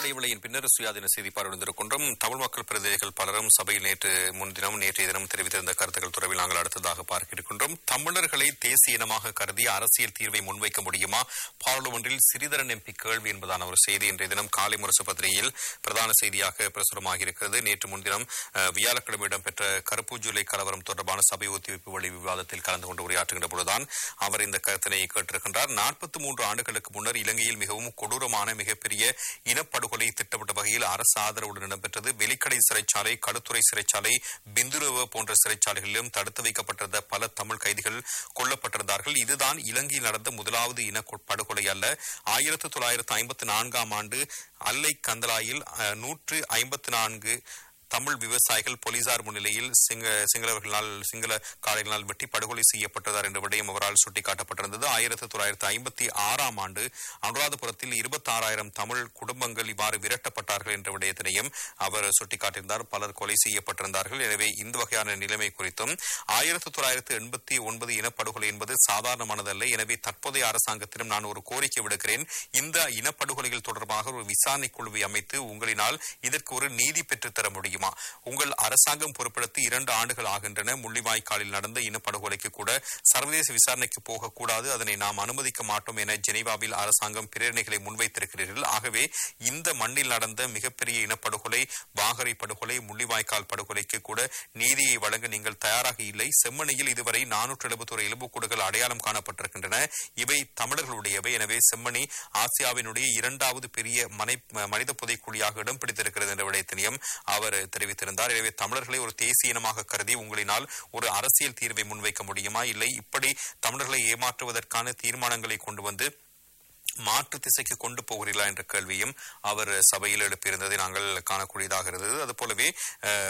இடைவெளியின் பின்னர் சுயாதீன செய்தி பார்வையிருக்கின்றோம் தமிழ் மக்கள் பிரதிநிதிகள் பலரும் சபையில் நேற்று முன்தினம் நேற்றைய தினம் தெரிவித்திருந்த கருத்துக்கள் தொடர்பில் நாங்கள் அடுத்ததாக பார்க்க இருக்கின்றோம் தமிழர்களை தேசிய இனமாக கருதி அரசியல் தீர்வை முன்வைக்க முடியுமா பாராளுமன்றில் சிறிதரன் எம்பி கேள்வி என்பதான ஒரு செய்தி இன்றைய தினம் காலை முரசு பத்திரிகையில் பிரதான செய்தியாக பிரசுரமாக இருக்கிறது நேற்று முன்தினம் அஹ், வியாழக்கிழமை இடம்பெற்ற கருப்பு ஜூலை கலவரம் தொடர்பான சபை ஒத்திவைப்பு வழி விவாதத்தில் கலந்து கொண்டு உரையாற்றுகின்ற பொழுதுதான் அவர் இந்த கருத்தினை கேட்டிருக்கின்றார் நாற்பத்தி மூன்று ஆண்டுகளுக்கு முன்னர் இலங்கையில் மிகவும் கொடூரமான மிகப்பெரிய இனப்படுகொலை திட்டமிட்ட வகையில் அரசு ஆதரவுடன் இடம்பெற்றது வெலிக்கடை சிறைச்சாலை களுத்துறை சிறைச்சாலை பிந்துருவ போன்ற சிறைச்சாலைகளிலும் தடுத்து வைக்கப்பட்டிருந்த பல தமிழ் கைதிகள் கொல்லப்பட்டிருந்தார்கள் இதுதான் இலங்கையில் நடந்த முதலாவது இன கொ- படுகொலை அல்ல ஆயிரத்து தொள்ளாயிரத்து ஐம்பத்தி நான்காம் ஆண்டு அல்லை கந்தலாயில் அஹ், நூற்று ஐம்பத்தி நான்கு தமிழ் விவசாயிகள் போலீசார் முன்னிலையில் சிங்க சிங்களவர்களால் சிங்கள காளைகளால் வெட்டி படுகொலை செய்யப்பட்டதார் என்ற விடயம் அவரால் சுட்டிக்காட்டப்பட்டிருந்தது ஆயிரத்தி தொள்ளாயிரத்தி ஐம்பத்தி ஆறாம் ஆண்டு அனுராதபுரத்தில் இருபத்தி ஆறாயிரம் தமிழ் குடும்பங்கள் இவ்வாறு விரட்டப்பட்டார்கள் என்ற விடயத்தினையும் அவர் சுட்டிக்காட்டியிருந்தார் பலர் கொலை செய்யப்பட்டிருந்தார்கள் எனவே இந்த வகையான நிலைமை குறித்தும் ஆயிரத்தி தொள்ளாயிரத்தி எண்பத்தி ஒன்பது இனப்படுகொலை என்பது சாதாரணமானதல்ல எனவே தற்போதைய அரசாங்கத்திடம் நான் ஒரு கோரிக்கை விடுக்கிறேன் இந்த இனப்படுகொலைகள் தொடர்பாக ஒரு விசாரணை குழுவை அமைத்து உங்களினால் இதற்கு ஒரு நீதி பெற்றுத் தர முடியுமா உங்கள் அரசாங்கம் பொறுப்பெடுத்து இரண்டு ஆண்டுகள் ஆகின்றன முள்ளிவாய்க்காலில் நடந்த இனப்படுகொலைக்கு கூட சர்வதேச விசாரணைக்கு போகக்கூடாது அதனை நாம் அனுமதிக்க மாட்டோம் என ஜெனீவாவில் அரசாங்கம் பிரேரணைகளை முன்வைத்திருக்கிறீர்கள் ஆகவே இந்த மண்ணில் நடந்த மிகப்பெரிய இனப்படுகொலை வாகரை படுகொலை முள்ளிவாய்க்கால் படுகொலைக்கு கூட நீதியை வழங்க நீங்கள் தயாராக இல்லை செம்மணியில் இதுவரை நானூற்று எழுபத்தொரு எலும்புக்கூடுகள் அடையாளம் காணப்பட்டிருக்கின்றன இவை தமிழர்களுடையவை எனவே செம்மணி ஆசியாவினுடைய இரண்டாவது பெரிய மனை மனித புதைக்குழியாக இடம் பிடித்திருக்கிறது என்ற விடயத்தினையும் அவர் தெரிவித்திருந்தார் எனவே தமிழர்களை ஒரு தேசிய இனமாக கருதி உங்களினால் ஒரு அரசியல் தீர்வை முன்வைக்க முடியுமா இல்லை இப்படி தமிழர்களை ஏமாற்றுவதற்கான தீர்மானங்களை கொண்டு வந்து மாற்று திசைக்கு கொண்டு போகிறீர்களா என்ற கேள்வியும் அவர் சபையில் எழுப்பியிருந்ததை நாங்கள் காணக்கூடியதாக இருந்தது அதுபோலவே அஹ்,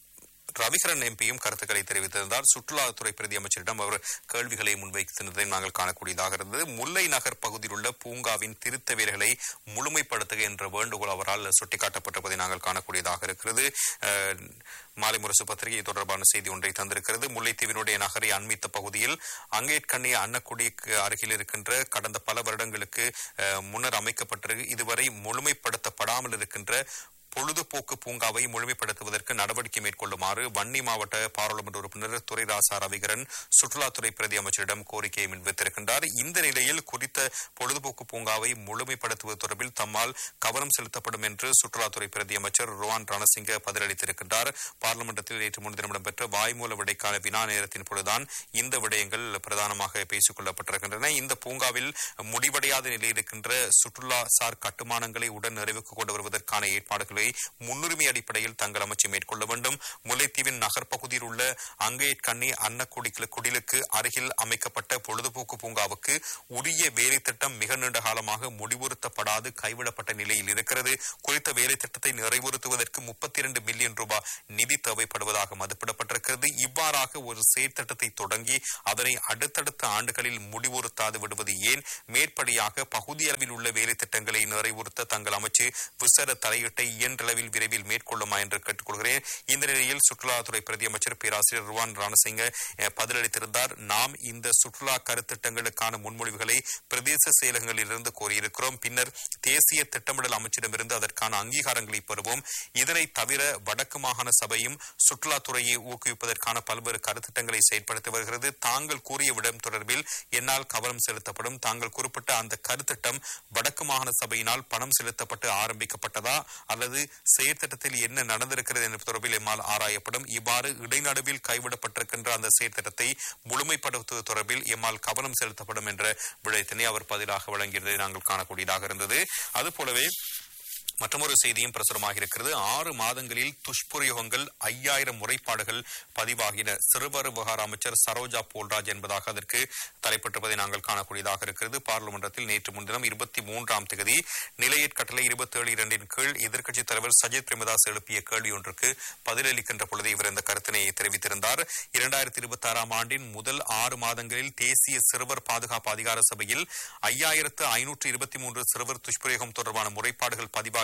ரவிகரன் எம்பியும் கருத்துக்களை தெரிவித்திருந்தார் சுற்றுலாத்துறை பிரதி அமைச்சரிடம் அவர் கேள்விகளை முன்வைத்திருந்ததை நாங்கள் காணக்கூடியதாக இருந்தது முல்லை நகர் பகுதியில் உள்ள பூங்காவின் திருத்த வேலைகளை முழுமைப்படுத்துக என்ற வேண்டுகோள் அவரால் சுட்டிக்காட்டப்பட்டிருப்பதை நாங்கள் காணக்கூடியதாக இருக்கிறது அஹ், மாலை முரசு பத்திரிகை தொடர்பான செய்தி ஒன்றை தந்திருக்கிறது முல்லைத்தீவினுடைய நகரை அண்மித்த பகுதியில் அங்கேற்கண்ணி அன்னக்குடிக்கு அருகில் இருக்கின்ற கடந்த பல வருடங்களுக்கு அஹ், முன்னர் அமைக்கப்பட்டிருக்கு இதுவரை முழுமைப்படுத்தப்படாமல் இருக்கின்ற பொழுதுபோக்கு பூங்காவை முழுமைப்படுத்துவதற்கு நடவடிக்கை மேற்கொள்ளுமாறு வன்னி மாவட்ட பாராளுமன்ற உறுப்பினர் துரைராசா ரவிகரன் சுற்றுலாத்துறை பிரதி அமைச்சரிடம் கோரிக்கையை முன்வைத்திருக்கின்றார் இந்த நிலையில் குறித்த பொழுதுபோக்கு பூங்காவை முழுமைப்படுத்துவது தொடர்பில் தம்மால் கவனம் செலுத்தப்படும் என்று சுற்றுலாத்துறை பிரதி அமைச்சர் ருவான் ரணசிங்க பதிலளித்திருக்கின்றார் பார்லிமெண்டத்தில் நேற்று முன்தினம் இடம்பெற்ற வாய்மூல விடைக்கான வினா நேரத்தின் பொழுதுதான் இந்த விடயங்கள் பிரதானமாக பேசிக் கொள்ளப்பட்டிருக்கின்றன இந்த பூங்காவில் முடிவடையாத நிலையில் இருக்கின்ற சுற்றுலா சார் கட்டுமானங்களை உடன் நிறைவுக்கு கொண்டு வருவதற்கான ஏற்பாடுகளை முன்னுரிமை அடிப்படையில் தங்கள் அமைச்சு மேற்கொள்ள வேண்டும் முல்லைத்தீவின் நகர்ப்பகுதியில் உள்ள அங்கேற்கண்ணி அன்னக்குடி குடிலுக்கு அருகில் அமைக்கப்பட்ட பொழுதுபோக்கு பூங்காவுக்கு உரிய வேலை திட்டம் மிக நீண்ட காலமாக முடிவுறுத்தப்படாது கைவிடப்பட்ட நிலையில் இருக்கிறது குறித்த வேலை திட்டத்தை நிறைவுறுத்துவதற்கு முப்பத்தி இரண்டு மில்லியன் ரூபாய் நிதி தேவைப்படுவதாக மதிப்பிடப்பட்டிருக்கிறது இவ்வாறாக ஒரு செயற்திட்டத்தை தொடங்கி அதனை அடுத்தடுத்த ஆண்டுகளில் முடிவுறுத்தாது விடுவது ஏன் மேற்படியாக பகுதியளவில் உள்ள வேலை திட்டங்களை நிறைவுறுத்த தங்கள் அமைச்சு விசர தலையீட்டை இயன்றளவில் விரைவில் மேற்கொள்ளுமா என்று கேட்டுக்கொள்கிறேன் இந்த நிலையில் சுற்றுலாத்துறை பிரதி அமைச்சர் பேராசிரியர் ருவான் ரணசிங்க அஹ், பதிலளித்திருந்தார் நாம் இந்த சுற்றுலா கருத்திட்டங்களுக்கான முன்மொழிவுகளை பிரதேச செயலகங்களிலிருந்து கோரியிருக்கிறோம் பின்னர் தேசிய திட்டமிடல் அமைச்சிடமிருந்து அதற்கான அங்கீகாரங்களை பெறுவோம் இதனை தவிர வடக்கு மாகாண சபையும் சுற்றுலாத்துறையை ஊக்குவிப்பதற்கான பல்வேறு கருத்திட்டங்களை செயற்படுத்தி வருகிறது தாங்கள் கூறிய விடம் தொடர்பில் என்னால் கவனம் செலுத்தப்படும் தாங்கள் குறிப்பிட்ட அந்த கருத்திட்டம் வடக்கு மாகாண சபையினால் பணம் செலுத்தப்பட்டு ஆரம்பிக்கப்பட்டதா அல்லது செயற்திட்டத்தில் என்ன நடந்திருக்கிறது என்பது தொடர்பில் எம்மால் ஆராயப்படும் இவ்வாறு இடைநடுவில் கைவிடப்பட்டிருக்கின்ற அந்த செயற்திட்டத்தை முழுமைப்படுத்துவது தொடர்பில் எம்மால் கவனம் செலுத்தப்படும் என்ற விடயத்தினை அவர் பதிலாக வழங்கியதை நாங்கள் காணக்கூடியதாக இருந்தது அதுபோலவே மற்றொரு செய்தியும் பிரசுரமாக இருக்கிறது ஆறு மாதங்களில் துஷ்பிரயோகங்கள் ஐயாயிரம் முறைப்பாடுகள் பதிவாகின சிறுவர் விவகார அமைச்சர் சரோஜா போல்ராஜ் என்பதாக அதற்கு தலைப்பட்டிருப்பதை நாங்கள் காணக்கூடியதாக இருக்கிறது பார்லிமெண்டத்தில் நேற்று முன்தினம் இருபத்தி மூன்றாம் தேதி நிலையற் கட்டளை இருபத்தி ஏழு இரண்டின் கீழ் எதிர்க்கட்சித் தலைவர் சஜித் பிரேமதாஸ் எழுப்பிய கேள்வி ஒன்றுக்கு பதிலளிக்கின்ற பொழுது இவர் இந்த கருத்தினை தெரிவித்திருந்தார் இரண்டாயிரத்தி இருபத்தி ஆறாம் ஆண்டின் முதல் ஆறு மாதங்களில் தேசிய சிறுவர் பாதுகாப்பு அதிகார சபையில் ஐயாயிரத்து ஐநூற்று இருபத்தி மூன்று சிறுவர் துஷ்பிரயோகம் தொடர்பான முறைப்பாடுகள் பதிவாகி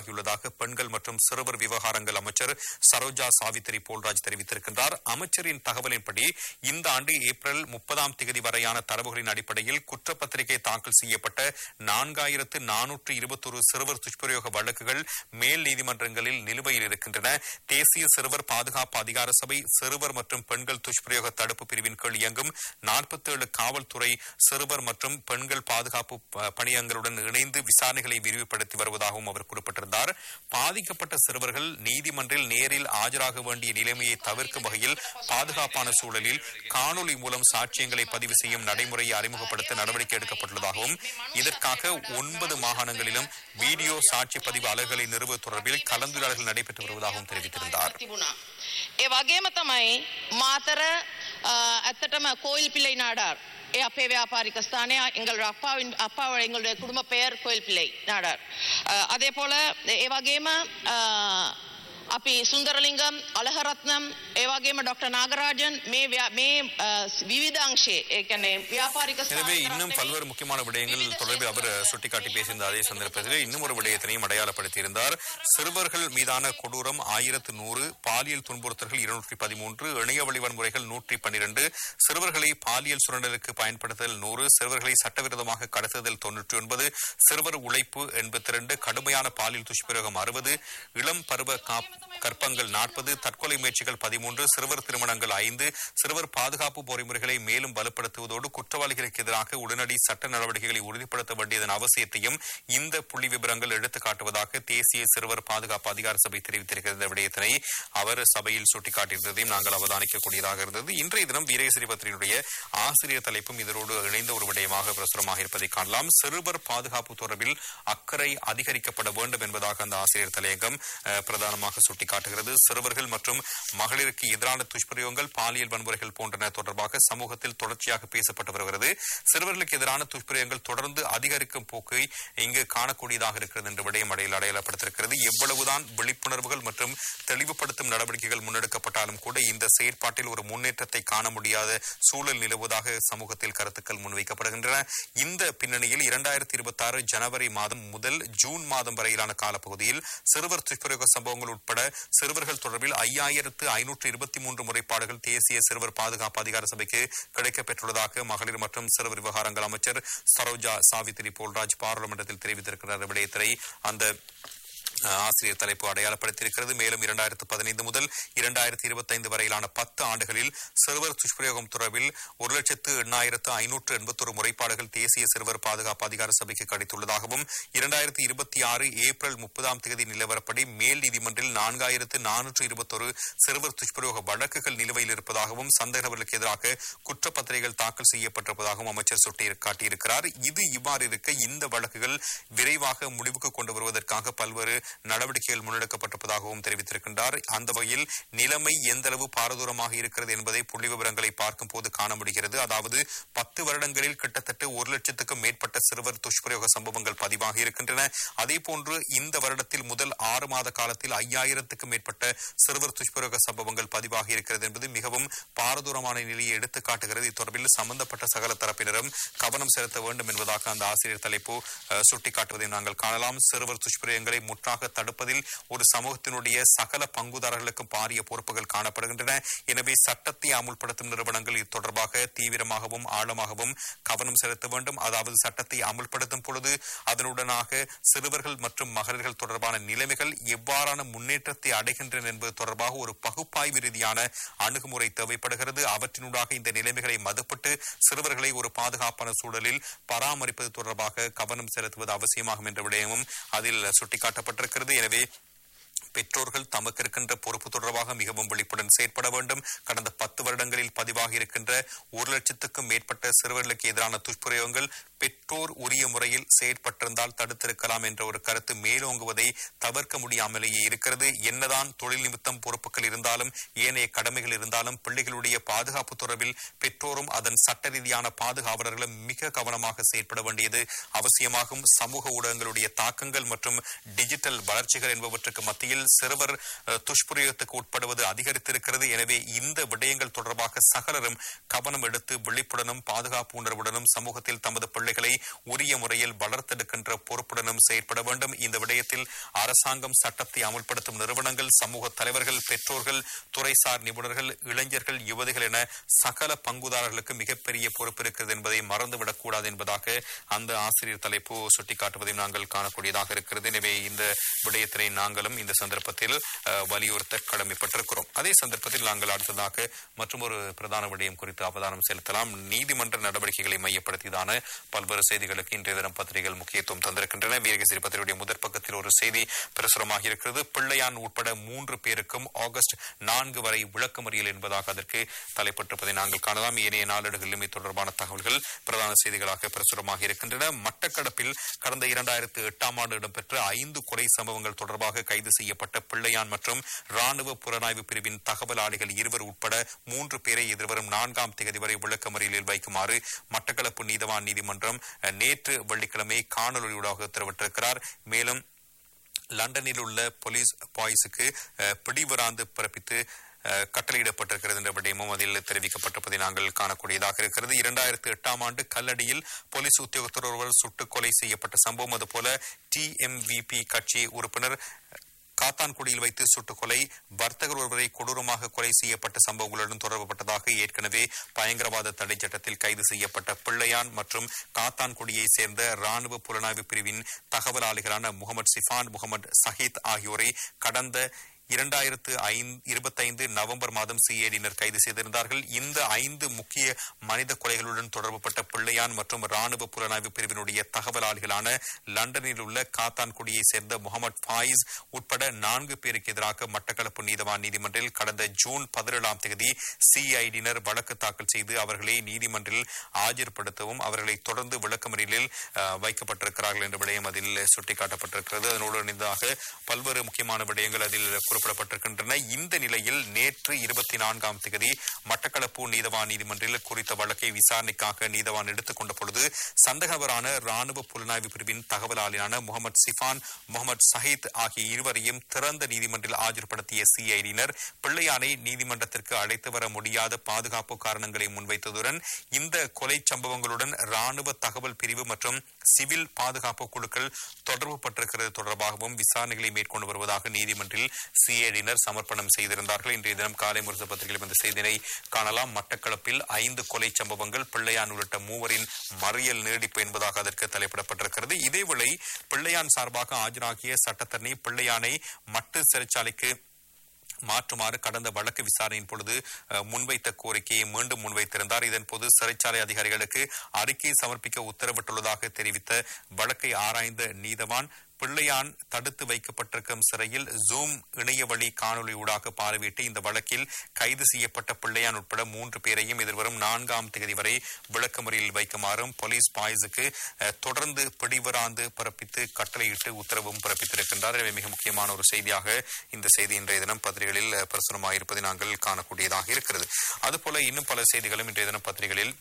வெளியாகியுள்ளதாக பெண்கள் மற்றும் சிறுவர் விவகாரங்கள் அமைச்சர் சரோஜா சாவித்திரி போல்ராஜ் தெரிவித்திருக்கின்றார் அமைச்சரின் தகவலின்படி இந்த ஆண்டு ஏப்ரல் முப்பதாம் தேதி வரையான தரவுகளின் அடிப்படையில் குற்றப்பத்திரிகை தாக்கல் செய்யப்பட்ட நான்காயிரத்து நானூற்று இருபத்தொரு சிறுவர் துஷ்பிரயோக வழக்குகள் மேல் நீதிமன்றங்களில் நிலுவையில் இருக்கின்றன தேசிய சிறுவர் பாதுகாப்பு அதிகார சபை சிறுவர் மற்றும் பெண்கள் துஷ்பிரயோக தடுப்பு பிரிவின் கீழ் இயங்கும் நாற்பத்தேழு காவல்துறை சிறுவர் மற்றும் பெண்கள் பாதுகாப்பு ப- பணியங்களுடன் இணைந்து விசாரணைகளை விரிவுபடுத்தி வருவதாகவும் அவர் குறிப்பிட்டிருந்தார் பாதிக்கப்பட்ட சிறுவர்கள் நீதிமன்றில் நேரில் ஆஜராக வேண்டிய நிலைமையை தவிர்க்கும் வகையில் பாதுகாப்பான சூழலில் காணொலி மூலம் சாட்சியங்களை பதிவு செய்யும் நடைமுறையை அறிமுகப்படுத்த நடவடிக்கை எடுக்கப்பட்டுள்ளதாகவும் இதற்காக ஒன்பது மாகாணங்களிலும் வீடியோ சாட்சி பதிவு அலகுகளை நிறுவுவது தொடர்பில் கலந்துரையாடல்கள் நடைபெற்று வருவதாகவும் தெரிவித்திருந்தார் තිබුණා. ඒ වගේම තමයි මාතර අ, ඇත්තටම කෝයිල් පිල්ලයි නාඩාර්. ඒ අපේ ව්‍යාපාරික ස්ථානය எங்கள் அப்பாவின் அப்பாவோட எங்களுடைய குடும்ப பெயர் கோயில் பிள்ளை நாடார் அஹ், அதே போல ඒ වගේම අ, අපි සුන්දරලිංගම් අලහරත්නම් ඒ වගේම ඩොක්ටර් නාගරාජන් මේ ව්‍යා- මේ අ, විවිධ අංශයේ ඒ කියන්නේ ව්‍යාපාරික எனவே ස්ථාන இன்னும் பல்வேறு முக்கியமான விடயங்கள் தொடர்பில் அவர் சுட்டிக்காட்டி பேசியிருந்த அதே சந்தர்ப்பத்தில் இன்னும் ஒரு விடயத்தினையும் அடையாளப்படுத்தியிருந்தார் சிறுவர்கள் மீதான கொடூரம் ஆயிரத்து நூறு பாலியல் துன்புறுத்தல்கள் இருநூற்றி பதிமூன்று இணைய வழி வன்முறைகள் நூற்றி பன்னிரண்டு சிறுவர்களை பாலியல் சுரண்டலுக்கு பயன்படுத்துதல் நூறு சிறுவர்களை சட்டவிரோதமாக கடத்துதல் தொன்னூற்றி ஒன்பது சிறுவர் உழைப்பு எண்பத்தி ரெண்டு கடுமையான பாலியல் துஷ்பிரயோகம் அறுபது இளம் பருவ காப்- கற்பங்கள் நாற்பது தற்கொலை முயற்சிகள் பதிமூன்று சிறுவர் திருமணங்கள் ஐந்து சிறுவர் பாதுகாப்பு பொறிமுறைகளை மேலும் பலப்படுத்துவதோடு குற்றவாளிகளுக்கு எதிராக உடனடி சட்ட நடவடிக்கைகளை உறுதிப்படுத்த வேண்டியதன் அவசியத்தையும் இந்த புள்ளி விவரங்கள் எடுத்துக் காட்டுவதாக தேசிய சிறுவர் பாதுகாப்பு அதிகார சபை தெரிவித்திருக்கிற விடயத்தினை அவர் சபையில் சுட்டிக்காட்டியிருந்ததையும் நாங்கள் அவதானிக்கக்கூடியதாக இருந்தது இன்றைய தினம் வீரேசரி பத்திரிகையுடைய ஆசிரியர் தலைப்பும் இதனோடு இணைந்த ஒரு விடயமாக பிரசுரமாக இருப்பதை காணலாம் சிறுவர் பாதுகாப்பு தொடர்பில் அக்கறை அதிகரிக்கப்பட வேண்டும் என்பதாக அந்த ஆசிரியர் தலையங்கம் அஹ், பிரதானமாக சுட்டிக்காட்டுகிறது சிறுவர்கள் மற்றும் மகளிருக்கு எதிரான துஷ்பிரயோகங்கள் பாலியல் வன்முறைகள் போன்றன தொடர்பாக சமூகத்தில் தொடர்ச்சியாக பேசப்பட்டு வருகிறது சிறுவர்களுக்கு எதிரான துஷ்பிரயோகங்கள் தொடர்ந்து அதிகரிக்கும் போக்கை இங்கு காணக்கூடியதாக இருக்கிறது என்ற விடயம் அடையில் அடையாளப்படுத்திருக்கிறது எவ்வளவுதான் விழிப்புணர்வுகள் மற்றும் தெளிவுபடுத்தும் நடவடிக்கைகள் முன்னெடுக்கப்பட்டாலும் கூட இந்த செயற்பாட்டில் ஒரு முன்னேற்றத்தை காண முடியாத சூழல் நிலவுவதாக சமூகத்தில் கருத்துக்கள் முன்வைக்கப்படுகின்றன இந்த பின்னணியில் இரண்டாயிரத்தி இருபத்தி ஆறு ஜனவரி மாதம் முதல் ஜூன் மாதம் வரையிலான காலப்பகுதியில் சிறுவர் துஷ்பிரயோக சம்பவங்கள் உட்பட சிறுவர்கள் தொடர்பில் ஐயாயிரத்து ஐநூற்று இருபத்தி மூன்று முறைப்பாடுகள் தேசிய சிறுவர் பாதுகாப்பு அதிகார சபைக்கு கிடைக்கப்பெற்றுள்ளதாக மகளிர் மற்றும் சிறுவர் விவகாரங்கள் அமைச்சர் சரோஜா சாவித்திரி போல்ராஜ் பாராளுமன்றத்தில் தெரிவித்திருக்கிறார் விடயத்தினை அந்த அஹ், ஆசிரியர் தலைப்பு அடையாளப்படுத்தியிருக்கிறது மேலும் இரண்டாயிரத்து பதினைந்து முதல் இரண்டாயிரத்தி இருபத்தைந்து வரையிலான பத்து ஆண்டுகளில் சிறுவர் துஷ்பிரயோகம் தொடர்பில் ஒரு லட்சத்து எண்ணாயிரத்து ஐநூற்று எண்பத்தொரு முறைப்பாடுகள் தேசிய சிறுவர் பாதுகாப்பு அதிகார சபைக்கு கிடைத்துள்ளதாகவும் இரண்டாயிரத்தி இருபத்தி ஆறு ஏப்ரல் முப்பதாம் தேதி நிலவரப்படி மேல் நீதிமன்றில் நான்காயிரத்து நானூற்று இருபத்தொரு சிறுவர் துஷ்பிரயோக வழக்குகள் நிலுவையில் இருப்பதாகவும் சந்தேகநபர்களுக்கு எதிராக குற்றப்பத்திரிகைகள் தாக்கல் செய்யப்பட்டிருப்பதாகவும் அமைச்சர் சுட்டி காட்டியிருக்கிறார் இது இவ்வாறு இருக்க இந்த வழக்குகள் விரைவாக முடிவுக்கு கொண்டு வருவதற்காக பல்வேறு நடவடிக்கைகள் முன்னெடுக்கப்பட்டிருப்பதாகவும் தெரிவித்திருக்கின்றார் அந்த வகையில் நிலைமை எந்தளவு பாரதூரமாக இருக்கிறது என்பதை புள்ளி விவரங்களை பார்க்கும் போது காண முடிகிறது அதாவது பத்து வருடங்களில் கிட்டத்தட்ட ஒரு லட்சத்துக்கும் மேற்பட்ட சிறுவர் துஷ்பிரயோக சம்பவங்கள் பதிவாகி இருக்கின்றன அதே போன்று இந்த வருடத்தில் முதல் ஆறு மாத காலத்தில் ஐயாயிரத்துக்கும் மேற்பட்ட சிறுவர் துஷ்பிரயோக சம்பவங்கள் பதிவாகி இருக்கிறது என்பது மிகவும் பாரதூரமான நிலையை எடுத்து காட்டுகிறது இத்தொடர்பில் சம்பந்தப்பட்ட சகல தரப்பினரும் கவனம் செலுத்த வேண்டும் என்பதாக அந்த ஆசிரியர் தலைப்பு அஹ், சுட்டிக்காட்டுவதை நாங்கள் காணலாம் சிறுவர் துஷ்பிரயங்களை முற்றாக தடுப்பதில் ஒரு சமூகத்தினுடைய சகல பங்குதாரர்களுக்கும் பாரிய பொறுப்புகள் காணப்படுகின்றன எனவே சட்டத்தை அமுல்படுத்தும் நிறுவனங்கள் இது தொடர்பாக தீவிரமாகவும் ஆழமாகவும் கவனம் செலுத்த வேண்டும் அதாவது சட்டத்தை அமுல்படுத்தும் பொழுது அதனுடனாக சிறுவர்கள் மற்றும் மகளிர்கள் தொடர்பான நிலைமைகள் எவ்வாறான முன்னேற்றத்தை அடைகின்றன என்பது தொடர்பாக ஒரு பகுப்பாய்வு ரீதியான அணுகுமுறை தேவைப்படுகிறது அவற்றினூடாக இந்த நிலைமைகளை மதிப்பிட்டு சிறுவர்களை ஒரு பாதுகாப்பான சூழலில் பராமரிப்பது தொடர்பாக கவனம் செலுத்துவது அவசியமாகும் என்ற விடயமும் அதில் சுட்டிக்காட்டப்பட்டிருக்கிறது எனவே பெற்றோர்கள் தமக்கு இருக்கின்ற பொறுப்பு தொடர்பாக மிகவும் விழிப்புடன் செயற்பட வேண்டும் கடந்த பத்து வருடங்களில் பதிவாகி இருக்கின்ற ஒரு லட்சத்துக்கும் மேற்பட்ட சிறுவர்களுக்கு எதிரான துஷ்பிரயோகங்கள் பெற்றோர் உரிய முறையில் செயற்பட்டிருந்தால் தடுத்திருக்கலாம் என்ற ஒரு கருத்து மேலோங்குவதை தவிர்க்க முடியாமலேயே இருக்கிறது என்னதான் தொழில் நிமித்தம் பொறுப்புகள் இருந்தாலும் ஏனைய கடமைகள் இருந்தாலும் பிள்ளைகளுடைய பாதுகாப்பு தொடர்பில் பெற்றோரும் அதன் சட்ட ரீதியான பாதுகாவலர்களும் மிக கவனமாக செயற்பட வேண்டியது அவசியமாகும் சமூக ஊடகங்களுடைய தாக்கங்கள் மற்றும் டிஜிட்டல் வளர்ச்சிகள் என்பவற்றுக்கு மத்தியில் பகுதிகளில் சிறுவர் அஹ், துஷ்பிரயோகத்துக்கு உட்படுவது அதிகரித்திருக்கிறது எனவே இந்த விடயங்கள் தொடர்பாக சகலரும் கவனம் எடுத்து விழிப்புடனும் பாதுகாப்பு உணர்வுடனும் சமூகத்தில் தமது பிள்ளைகளை உரிய முறையில் வளர்த்தெடுக்கின்ற பொறுப்புடனும் செயற்பட வேண்டும் இந்த விடயத்தில் அரசாங்கம் சட்டத்தை அமுல்படுத்தும் நிறுவனங்கள் சமூக தலைவர்கள் பெற்றோர்கள் துறைசார் நிபுணர்கள் இளைஞர்கள் யுவதிகள் என சகல பங்குதாரர்களுக்கு மிகப்பெரிய பொறுப்பு இருக்கிறது என்பதை மறந்துவிடக் கூடாது என்பதாக அந்த ஆசிரியர் தலைப்பு சுட்டிக்காட்டுவதையும் நாங்கள் காணக்கூடியதாக இருக்கிறது எனவே இந்த விடயத்தினை நாங்களும் இந்த சந்தர்ப்பத்தில் அஹ், வலியுறுத்த கடமைப்பட்டிருக்கிறோம் அதே சந்தர்ப்பத்தில் நாங்கள் அடுத்ததாக மற்றும் ஒரு பிரதான விடயம் குறித்து அவதானம் செலுத்தலாம் நீதிமன்ற நடவடிக்கைகளை மையப்படுத்தியதான பல்வேறு செய்திகளுக்கு இன்றைய தினம் பத்திரிகைகள் முக்கியத்துவம் தந்திருக்கின்றன வீரகேசரி பத்திரிகையுடைய முதற் பக்கத்தில் ஒரு செய்தி பிரசுரமாக இருக்கிறது பிள்ளையான் உட்பட மூன்று பேருக்கும் ஆகஸ்ட் நான்கு வரை விளக்கமறியல் என்பதாக அதற்கு தலைப்பட்டிருப்பதை நாங்கள் காணலாம் ஏனைய நாளேடுகளிலும் இது தொடர்பான தகவல்கள் பிரதான செய்திகளாக பிரசுரமாக இருக்கின்றன மட்டக்களப்பில் கடந்த இரண்டாயிரத்து எட்டாம் ஆண்டு இடம்பெற்ற ஐந்து கொலை சம்பவங்கள் தொடர்பாக கைது செய்யப்பட்ட பிள்ளையான் மற்றும் ராணுவ புலனாய்வு பிரிவின் தகவலாளிகள் இருவர் உட்பட மூன்று பேரை எதிர்வரும் நான்காம் தேதி வரை விளக்கமறியலில் வைக்குமாறு மட்டக்களப்பு நீதவான் நீதிமன்றம் அஹ், நேற்று வெள்ளிக்கிழமை காணொலியூடாக உத்தரவிட்டிருக்கிறார் மேலும் லண்டனில் உள்ள போலீஸ் பாய்ஸுக்கு அஹ், பிடிவராந்து பிறப்பித்து அஹ், கட்டளையிடப்பட்டிருக்கிறது என்ற விடயமும் அதில் தெரிவிக்கப்பட்டிருப்பதை நாங்கள் காணக்கூடியதாக இருக்கிறது இரண்டாயிரத்தி எட்டாம் ஆண்டு கல்லடியில் போலீஸ் உத்தியோகத்தர் ஒருவர் சுட்டுக் கொலை செய்யப்பட்ட சம்பவம் அதுபோல டிஎம்விபி கட்சி உறுப்பினர் காத்தான்குடியில் வைத்து சுட்டுக் கொலை வர்த்தகர் ஒருவரை கொடூரமாக கொலை செய்யப்பட்ட சம்பவங்களுடன் தொடர்புபட்டதாக ஏற்கனவே பயங்கரவாத தடை சட்டத்தில் கைது செய்யப்பட்ட பிள்ளையான் மற்றும் காத்தான்குடியை சேர்ந்த ராணுவ புலனாய்வு பிரிவின் தகவலாளிகளான முகமது சிஃபான் முகமது சஹீத் ஆகியோரை கடந்த இரண்டாயிரத்து இருபத்தைந்து நவம்பர் மாதம் சிஐடியினர் கைது செய்திருந்தார்கள் இந்த ஐந்து முக்கிய மனித கொலைகளுடன் தொடர்புபட்ட பிள்ளையான் மற்றும் ராணுவ புலனாய்வு பிரிவினுடைய தகவலாளிகளான லண்டனில் உள்ள காத்தான்குடியை சேர்ந்த முகமது ஃபாயிஸ் உட்பட நான்கு பேருக்கு எதிராக மட்டக்களப்பு நீதவான் நீதிமன்றில் கடந்த ஜூன் பதினேழாம் தேதி சிஐடியினர் வழக்கு தாக்கல் செய்து அவர்களை நீதிமன்றில் ஆஜர்படுத்தவும் அவர்களை தொடர்ந்து விளக்கமறியலில் அஹ், வைக்கப்பட்டிருக்கிறார்கள் என்ற விடயம் அதில் சுட்டிக்காட்டப்பட்டிருக்கிறது அதனோடு இணைந்ததாக பல்வேறு முக்கியமான விடயங்கள் அதில் குறிப்பிடப்பட்டிருக்கின்றன இந்த நிலையில் நேற்று இருபத்தி நான்காம் தேதி மட்டக்களப்பு நீதவான் நீதிமன்றில் குறித்த வழக்கை விசாரணைக்காக நீதவான் எடுத்துக் கொண்ட பொழுது சந்தகவரான ராணுவ புலனாய்வு பிரிவின் தகவலாளியான முகமது சிஃபான் முகமது சஹீத் ஆகிய இருவரையும் திறந்த நீதிமன்றில் ஆஜர்படுத்திய சிஐடியினர் பிள்ளையானை நீதிமன்றத்திற்கு அழைத்து வர முடியாத பாதுகாப்பு காரணங்களை முன்வைத்ததுடன் இந்த கொலை சம்பவங்களுடன் ராணுவ தகவல் பிரிவு மற்றும் சிவில் பாதுகாப்பு குழுக்கள் தொடர்பு பட்டிருக்கிறது தொடர்பாகவும் விசாரணைகளை மேற்கொண்டு வருவதாக நீதிமன்றில் சிஐடியினர் சமர்ப்பணம் செய்திருந்தார்கள் இன்றைய தினம் காலை முரசு பத்திரிகையில் இந்த செய்தியை காணலாம் மட்டக்களப்பில் ஐந்து கொலை சம்பவங்கள் பிள்ளையான் உள்ளிட்ட மூவரின் மறியல் நீடிப்பு என்பதாக அதற்கு தலைப்பிடப்பட்டிருக்கிறது இதேவேளை பிள்ளையான் சார்பாக ஆஜராகிய சட்டத்தரணி பிள்ளையானை மட்டு சிறைச்சாலைக்கு மாற்றுமாறு கடந்த வழக்கு விசாரணையின் பொழுது அஹ், முன்வைத்த கோரிக்கையை மீண்டும் முன்வைத்திருந்தார் இதன் போது சிறைச்சாலை அதிகாரிகளுக்கு அறிக்கை சமர்ப்பிக்க உத்தரவிட்டுள்ளதாக தெரிவித்த வழக்கை ஆராய்ந்த நீதவான் பிள்ளையான் தடுத்து வைக்கப்பட்டிருக்கும் சிறையில் ஜூம் இணைய வழி காணொலி ஊடாக பார்வையிட்டு இந்த வழக்கில் கைது செய்யப்பட்ட பிள்ளையான் உட்பட மூன்று பேரையும் எதிர்வரும் நான்காம் தேதி வரை விளக்கமறியில் வைக்குமாறும் போலீஸ் பாய்ஸுக்கு அஹ், தொடர்ந்து பிடிவராந்து பிறப்பித்து கட்டளையிட்டு உத்தரவும் பிறப்பித்திருக்கின்றார் எனவே மிக முக்கியமான ஒரு செய்தியாக இந்த செய்தி இன்றைய தினம் பத்திரிகைகளில் அஹ், பிரசுரமாக இருப்பதை நாங்கள் காணக்கூடியதாக இருக்கிறது அதுபோல இன்னும் பல செய்திகளும் இன்றைய தினம் பத்திரிகைகளில்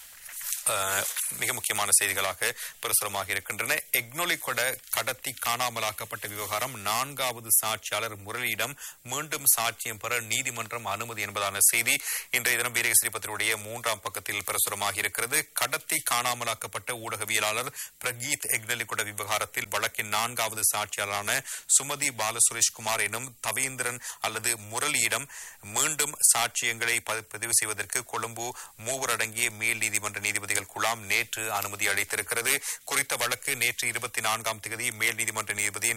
அஹ், மிக முக்கியமான செய்திகளாக பிரசுரமாக இருக்கின்றன எக்னொலி கொட கடத்தி காணாமலாக்கப்பட்ட விவகாரம் நான்காவது சாட்சியாளர் முரளியிடம் மீண்டும் சாட்சியம் பெற நீதிமன்றம் அனுமதி என்பதான செய்தி இன்றைய தினம் வீரகேசரி பத்திரிகையுடைய மூன்றாம் பக்கத்தில் பிரசுரமாக இருக்கிறது கடத்தி காணாமலாக்கப்பட்ட ஊடகவியலாளர் பிரகீத் எக்னலிகொட விவகாரத்தில் வழக்கின் நான்காவது சாட்சியாளரான சுமதி பாலசுரேஷ்குமார் எனும் தவேந்திரன் அல்லது முரளியிடம் மீண்டும் சாட்சியங்களை ப- பதிவு செய்வதற்கு கொழும்பு மூவர் அடங்கிய மேல் நீதிமன்ற நீதிபதிகள் குழாம் நேற்று அனுமதி அளித்திருக்கிறது குறித்த வழக்கு நேற்று இருபத்தி நான்காம் தேதி மேல் நீதிமன்ற நீதிபதி